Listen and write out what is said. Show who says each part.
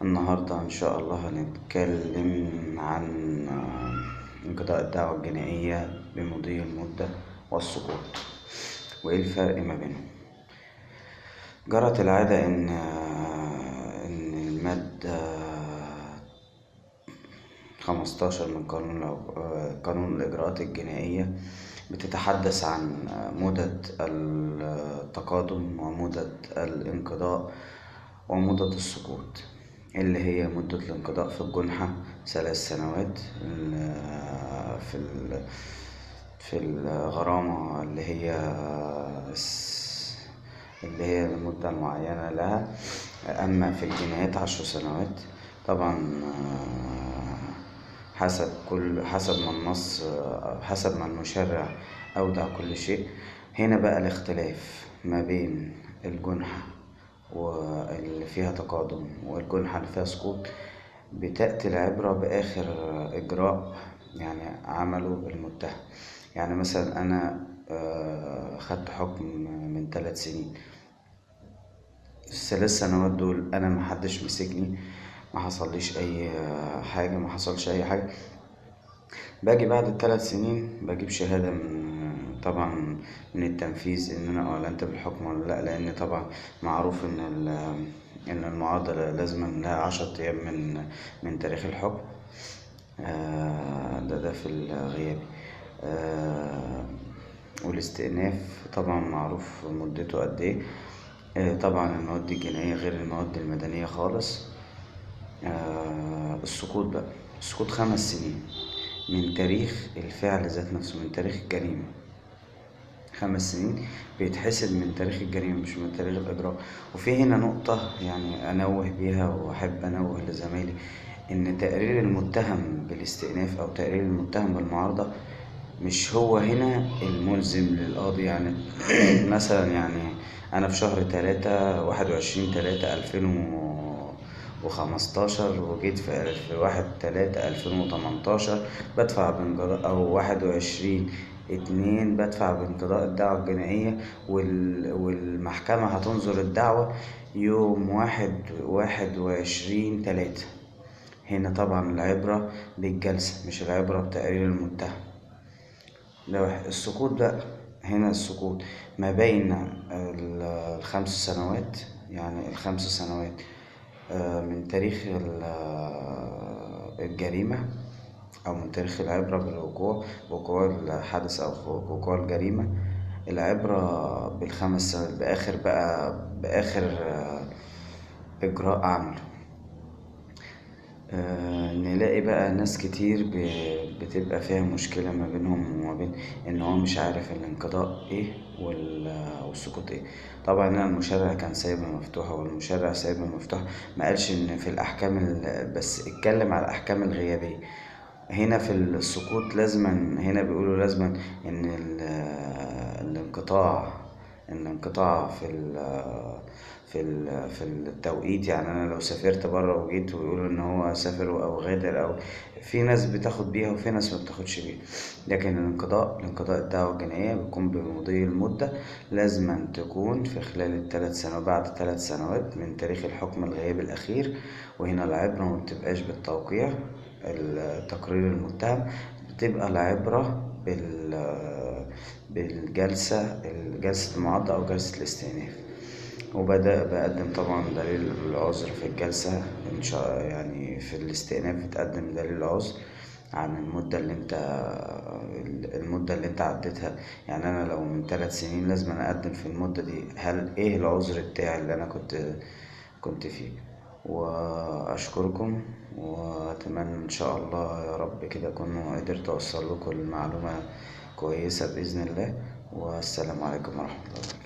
Speaker 1: النهاردة إن شاء الله هنتكلم عن انقضاء الدعوة الجنائية بمضي المدة والسقوط وإيه الفرق ما بينهم جرت العادة إن إن المادة خمستاشر من قانون قانون الإجراءات الجنائية بتتحدث عن مدد التقادم ومدد الانقضاء ومدد السقوط اللي هي مدة الانقضاء في الجنحة ثلاث سنوات في في الغرامة اللي هي اللي هي المدة المعينة لها أما في الجنايات عشر سنوات طبعا حسب كل حسب ما النص حسب ما المشرع أودع كل شيء هنا بقى الاختلاف ما بين الجنحة واللي فيها تقادم والجنحة اللي فيها سقوط بتأتي العبرة بآخر إجراء يعني عمله المتهم يعني مثلا أنا خدت حكم من ثلاث سنين الثلاث سنوات دول أنا محدش مسكني ما حصليش أي حاجة ما حصلش أي حاجة باجي بعد الثلاث سنين بجيب شهادة من طبعا من التنفيذ ان انا اعلنت بالحكم ولا لا لان طبعا معروف ان ان المعاضلة لازم لها عشرة ايام من من تاريخ الحكم ده ده في الغيابي والاستئناف طبعا معروف مدته قد ايه طبعا المواد الجنائية غير المواد المدنية خالص السقوط بقى السقوط خمس سنين من تاريخ الفعل ذات نفسه من تاريخ الجريمة خمس سنين بيتحسب من تاريخ الجريمة مش من تاريخ الإجراء وفي هنا نقطة يعني أنوه بيها وأحب أنوه لزمايلي إن تقرير المتهم بالاستئناف أو تقرير المتهم بالمعارضة مش هو هنا الملزم للقاضي يعني مثلا يعني أنا في شهر تلاتة واحد وعشرين تلاتة ألفين وخمستاشر وجيت في في واحد تلاتة ألفين وتمنتاشر بدفع بانقضاء أو واحد وعشرين اتنين بدفع بانقضاء الدعوة الجنائية وال... والمحكمة هتنظر الدعوة يوم واحد واحد وعشرين تلاتة هنا طبعا العبرة بالجلسة مش العبرة بتقرير المتهم ده السقوط بقى هنا السقوط ما بين الخمس سنوات يعني الخمس سنوات من تاريخ الجريمة أو من تاريخ العبرة بالوقوع وقوع الحدث أو وقوع الجريمة العبرة بالخمس سنوات بآخر بقى بآخر إجراء عمله نلاقي بقى ناس كتير بتبقى فيها مشكلة ما بينهم وما بين إن هو مش عارف الانقضاء إيه والسقوط إيه طبعا هنا المشرع كان سايبها مفتوحة والمشرع سايبها مفتوحة ما قالش إن في الأحكام بس اتكلم على الأحكام الغيابية هنا في السقوط لازما هنا بيقولوا لازما إن الانقطاع الانقطاع في في في التوقيت يعني انا لو سافرت بره وجيت ويقولوا ان هو سافر او غادر او في ناس بتاخد بيها وفي ناس ما بتاخدش بيها لكن الانقضاء الانقضاء الدعوة الجنائية بيكون بمضي المدة لازما تكون في خلال الثلاث سنوات بعد ثلاث سنوات من تاريخ الحكم الغيابي الأخير وهنا العبرة ما بتبقاش بالتوقيع التقرير المتهم بتبقى العبرة بال بالجلسة جلسة المعاضة أو جلسة الاستئناف وبدأ بقدم طبعا دليل العذر في الجلسة إن شاء يعني في الاستئناف بتقدم دليل العذر عن المدة اللي انت المدة اللي انت عديتها يعني انا لو من ثلاث سنين لازم انا اقدم في المدة دي هل ايه العذر بتاعي اللي انا كنت كنت فيه واشكركم واتمنى ان شاء الله يا رب كده اكون قدرت اوصل لكم المعلومة كويسة باذن الله والسلام عليكم ورحمة الله وبركاته